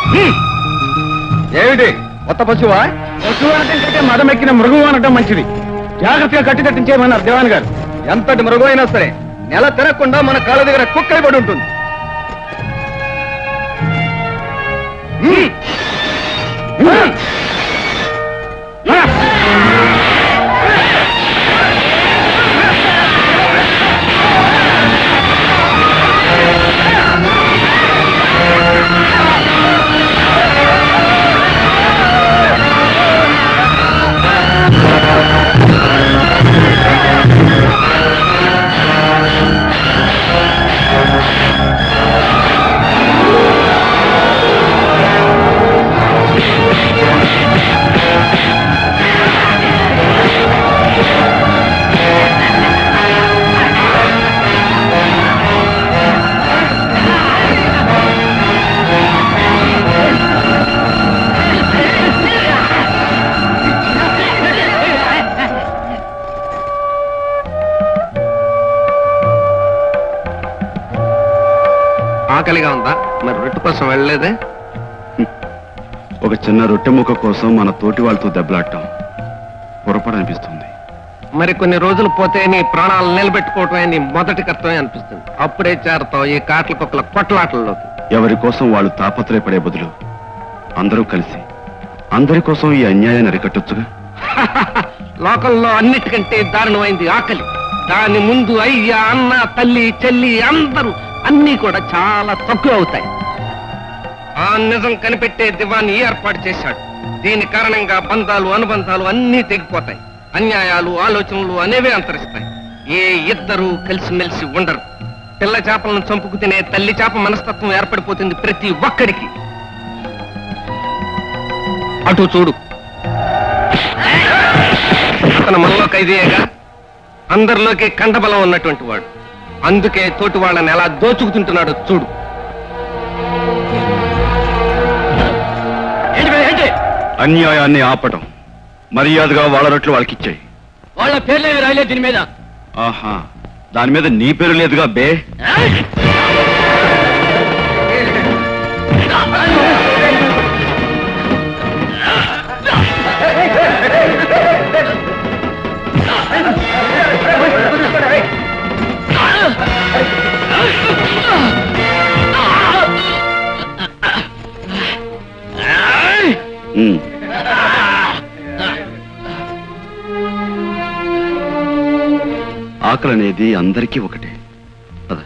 ఏమిటి కొత్త పశువా పశువు అనటం కంటే మదమెక్కిన మృగం అనటం మంచిది జాగ్రత్తగా కట్టి కట్టించేయమన్నారు దివాన్ గారు ఎంతటి మృగం అయినా సరే నెల తిరగకుండా మన కాళ్ళ దగ్గర కుక్క పడి ఉంటుంది హ్మ్. హ్మ్. ఆకలిగా ఉందా మరి రొట్టె కోసం వెళ్ళలేదే ఒక చిన్న రొట్టె ముక్క కోసం మన తోటి వాళ్ళతో దెబ్బలాడటం పొరపాటు అనిపిస్తుంది మరి కొన్ని రోజులు పోతే నీ ప్రాణాలు నిలబెట్టుకోవటమే నీ మొదటి కర్తవ్యం అనిపిస్తుంది అప్పుడే చేరతావు ఈ కాట్ల కుక్కల కొట్లాటల్లోకి ఎవరి కోసం వాళ్ళు తాపత్రయపడే బదులు అందరూ కలిసి అందరి కోసం ఈ అన్యాయాన్ని అరికట్టొచ్చుగా లోకంలో అన్నిటికంటే దారుణమైంది ఆకలి దాని ముందు అయ్య అన్న తల్లి చెల్లి అందరూ అన్నీ కూడా చాలా తక్కువ అవుతాయి ఆ నిజం కనిపెట్టే దివాన్ని ఏర్పాటు చేశాడు దీని కారణంగా బంధాలు అనుబంధాలు అన్నీ తెగిపోతాయి అన్యాయాలు ఆలోచనలు అనేవే అంతరిస్తాయి ఏ ఇద్దరు కలిసిమెలిసి ఉండరు పిల్ల చేపలను చంపుకు తినే తల్లి చేప మనస్తత్వం ఏర్పడిపోతుంది ప్రతి ఒక్కరికి అటు చూడు అతను మనలో ఖైదీయేగా అందరిలోకి కండబలం ఉన్నటువంటి వాడు అందుకే తోటి వాళ్ళని ఎలా దోచుకుతుంటున్నాడో చూడు అన్యాయాన్ని ఆపటం మర్యాదగా వాళ్ళ రొట్లు వాళ్ళకి ఇచ్చాయి వాళ్ళ పేర్లే రాయలేదు దీని మీద ఆహా దాని మీద నీ పేరు లేదుగా బే ఉమ్. ఆకలి అనేది అందరికీ ఒకటే పద.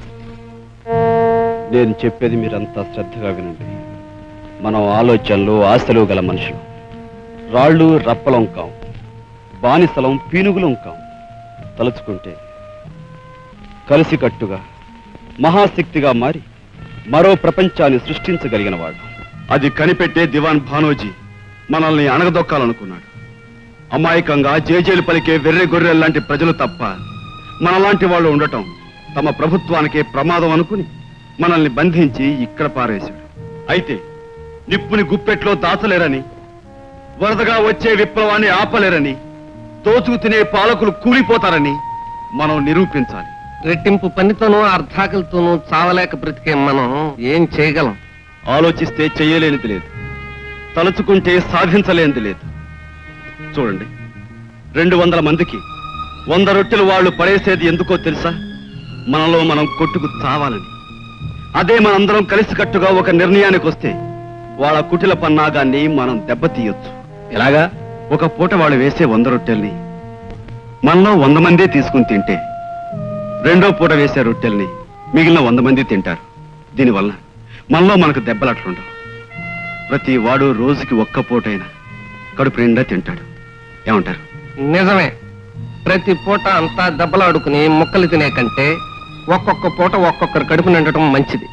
నేను చెప్పేది మీరంతా శ్రద్ధగా వినండి మనం ఆలోచనలు ఆశలు గల మనుషులు రాళ్ళు రప్పలం కాం బానిసలం పీనుగులం కాం తలుచుకుంటే కలిసికట్టుగా మహాశక్తిగా మారి మరో ప్రపంచాన్ని సృష్టించగలిగిన వాడు అది కనిపెట్టే దివాన్ భానోజీ మనల్ని అణగదొక్కాలనుకున్నాడు అమాయకంగా జేజేలు పలికే వెర్రె గొర్రె లాంటి ప్రజలు తప్ప మనలాంటి వాళ్ళు ఉండటం తమ ప్రభుత్వానికే ప్రమాదం అనుకుని మనల్ని బంధించి ఇక్కడ పారేశాడు అయితే నిప్పుని గుప్పెట్లో దాచలేరని వరదగా వచ్చే విప్లవాన్ని ఆపలేరని దోచుకు తినే పాలకులు కూలిపోతారని మనం నిరూపించాలి రెట్టింపు పనితోనూ అర్ధాకలతోనూ చావలేక బ్రతికే మనం ఏం చేయగలం ఆలోచిస్తే చెయ్యలేనిది లేదు తలుచుకుంటే సాధించలేనిది లేదు చూడండి రెండు వందల మందికి వంద రొట్టెలు వాళ్ళు పడేసేది ఎందుకో తెలుసా మనలో మనం కొట్టుకు చావాలని అదే మనందరం కలిసికట్టుగా ఒక నిర్ణయానికి వస్తే వాళ్ళ కుటిల పన్నాగాన్ని మనం దెబ్బతీయొచ్చు ఎలాగా ఒక పూట వాళ్ళు వేసే వంద రొట్టెల్ని మనలో వంద మందే తీసుకుని తింటే రెండో పూట వేసే రొట్టెల్ని మిగిలిన వంద మంది తింటారు దీనివల్ల మనలో మనకు దెబ్బలట్లుండవు ప్రతి వాడు రోజుకి ఒక్క పూటైనా కడుపు నిండా తింటాడు ఏమంటారు నిజమే ప్రతి పూట అంతా దెబ్బలాడుకుని ముక్కలు తినే కంటే ఒక్కొక్క పూట ఒక్కొక్కరు కడుపు నిండటం మంచిది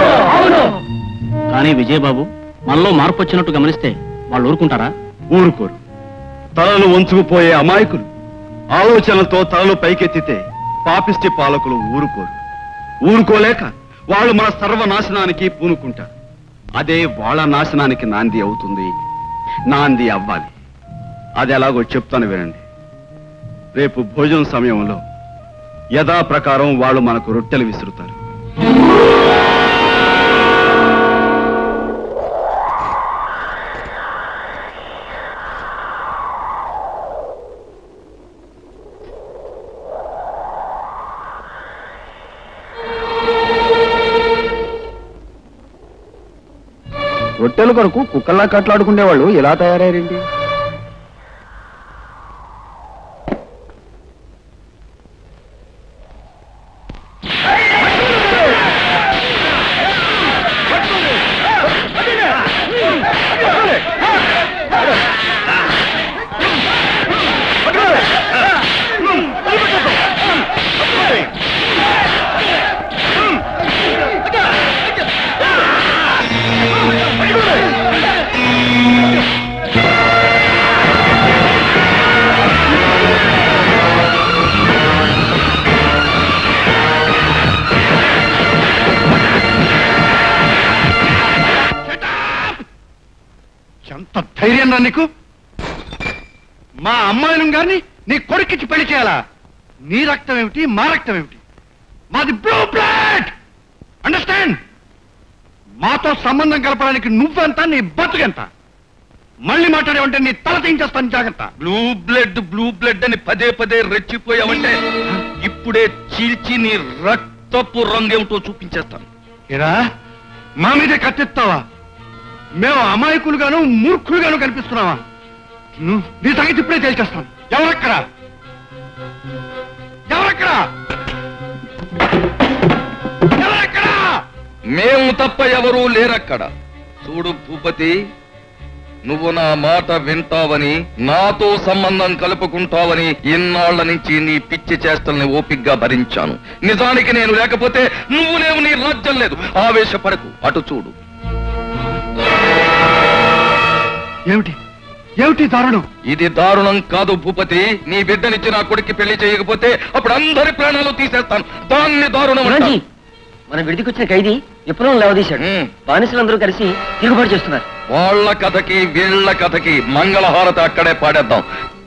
కానీ విజయబాబు మనలో మార్పు వచ్చినట్టు గమనిస్తే వాళ్ళు ఊరుకుంటారా ఊరుకోరు తలలు వంచుకుపోయే అమాయకులు ఆలోచనలతో తలలు పైకెత్తితే పాపిష్టి పాలకులు ఊరుకోరు ఊరుకోలేక వాళ్ళు మన సర్వనాశనానికి పూనుకుంటారు అదే వాళ్ళ నాశనానికి నాంది అవుతుంది నాంది అవ్వాలి అది ఎలాగో చెప్తాను వినండి రేపు భోజనం సమయంలో యథా ప్రకారం వాళ్ళు మనకు రొట్టెలు విసురుతారు రొట్టెల కొరకు కుక్కల్లా కట్లాడుకునేవాళ్ళు ఎలా తయారయ్యారేంటి ఎంత ధైర్యం రా నీకు మా అమ్మాయిలు గారిని నీ కొడుకిచ్చి పెళ్లి చేయాలా నీ రక్తం ఏమిటి మా రక్తం ఏమిటి మాది బ్లూ బ్లడ్ అండర్స్టాండ్ మాతో సంబంధం కలపడానికి నువ్వెంత నీ బతుకెంత మళ్ళీ మాట్లాడేవంటే నీ తల తీయించేస్తాను జాగ్రత్త బ్లూ బ్లడ్ బ్లూ బ్లడ్ అని పదే పదే రెచ్చిపోయావంటే ఇప్పుడే చీల్చి నీ రక్తపు రంగేమిటో చూపించేస్తాను ఏరా మా మీదే కత్తెత్తావా మేము అమాయకులుగాను మూర్ఖులుగాను కనిపిస్తున్నావా ను- నీ సంగతి ఇప్పుడే తేల్చేస్తాను ఎవరక్కడా ఎవరక్కడా ఎవరక్కడా మేము తప్ప ఎవరూ లేరక్కడ చూడు భూపతి నువ్వు నా మాట వింటావని నాతో సంబంధం కలుపుకుంటావని ఇన్నాళ్ల నుంచి నీ పిచ్చి చేష్టల్ని ఓపిగ్గా భరించాను నిజానికి నేను లేకపోతే నువ్వు లేవు నీ రాజ్యం లేదు ఆవేశపడకు అటు చూడు ఏమిటి ఏమిటి దారుణం ఇది దారుణం కాదు భూపతి నీ బిడ్డనిచ్చి నా కొడుక్కి పెళ్లి చేయకపోతే అప్పుడు అందరి ప్రాణాలు తీసేస్తాను దాన్ని దారుణం శివాజీ అంటాను. మన విడిదికి వచ్చిన ఖైదీ విప్లవం లేవదీశాడు ఉమ్. బానిసలందరూ కలిసి తిరుగుబాటు చేస్తున్నారు వాళ్ళ కథకి వీళ్ళ కథకి మంగళహారతి అక్కడే పాడేద్దాం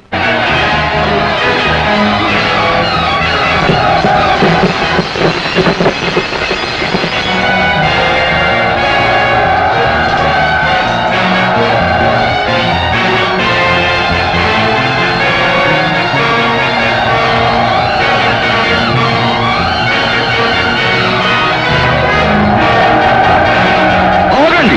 ఆగండి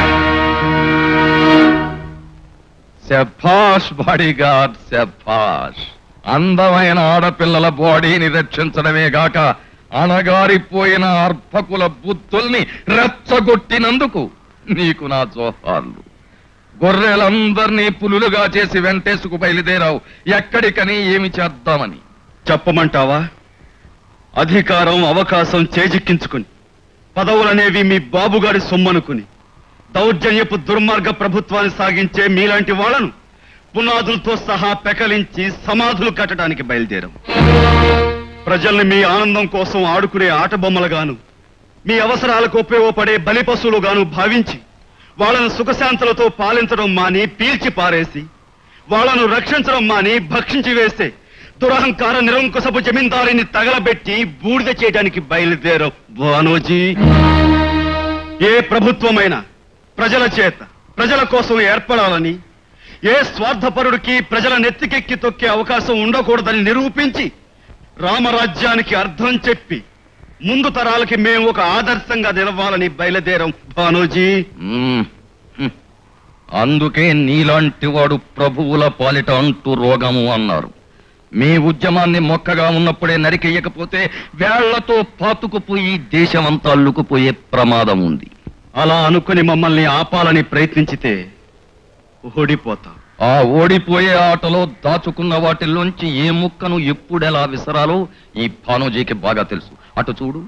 శభాష్ బాడీగార్డ్ శభాష్ అందమైన ఆడపిల్లల బాడీని రక్షించడమే గాక అణగారిపోయిన అర్భకుల బుద్ధుల్ని రెచ్చగొట్టినందుకు నీకు నా జోహార్లు గొర్రెలందరినీ పులులుగా చేసి వెంటేసుకు బయలుదేరావు ఎక్కడికని ఏమి చేద్దామని చెప్పమంటావా అధికారం అవకాశం చేజిక్కించుకుని పదవులనేవి మీ బాబుగారి సొమ్మనుకుని దౌర్జన్యపు దుర్మార్గ ప్రభుత్వాన్ని సాగించే మీలాంటి వాళ్ళను పునాదులతో సహా పెకలించి సమాధులు కట్టడానికి బయలుదేరాం ప్రజల్ని మీ ఆనందం కోసం ఆడుకునే ఆట బొమ్మలుగాను మీ అవసరాలకు ఉపయోగపడే బలి పశువులుగాను భావించి వాళ్ళను సుఖశాంతులతో పాలించడం మాని పీల్చి పారేసి వాళ్ళను రక్షించడం మాని భక్షించి వేస్తే దురహంకార నిరంకుశపు జమీందారిని తగలబెట్టి బూడిద చేయడానికి బయలుదేరాం భానోజీ ఏ ప్రభుత్వమైనా ప్రజల చేత ప్రజల కోసం ఏర్పడాలని ఏ స్వార్థపరుడికి ప్రజల నెత్తికెక్కి తొక్కే అవకాశం ఉండకూడదని నిరూపించి రామరాజ్యానికి అర్థం చెప్పి ముందు తరాలకి మేము ఒక ఆదర్శంగా నిలవాలని బయలుదేరాం భానోజీ మ్మ్. హ్మ్. అందుకే నీలాంటి వాడు ప్రభువుల పాలిట అంటూ రోగము అన్నారు మీ ఉద్యమాన్ని మొక్కగా ఉన్నప్పుడే నరికెయ్యకపోతే వేళ్లతో పాతుకుపోయి దేశమంతా అల్లుకుపోయే ప్రమాదం ఉంది అలా అనుకుని మమ్మల్ని ఆపాలని ప్రయత్నించితే ఓడిపోతాం ఆ ఓడిపోయే ఆటలో దాచుకున్న వాటిల్లోంచి ఏ ముక్కను ఎప్పుడెలా విసరాలో ఈ భానుజీకి బాగా తెలుసు అటు చూడు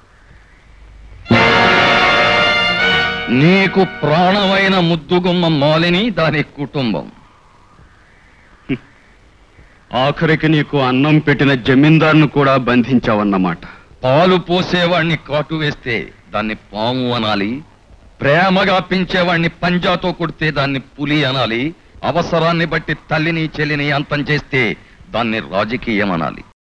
నీకు ప్రాణమైన ముద్దుగుమ్మ మాలిని దాని కుటుంబం ఆఖరికి నీకు అన్నం పెట్టిన జమీందారును కూడా బంధించావన్నమాట పాలు పోసేవాణ్ణి కాటు వేస్తే దాన్ని పాము అనాలి ప్రేమగా పెంచేవాణ్ణి పంజాతో కొడితే దాన్ని పులి అనాలి అవసరాన్ని బట్టి తల్లిని చెల్లిని అంతం చేస్తే దాన్ని రాజకీయం అనాలి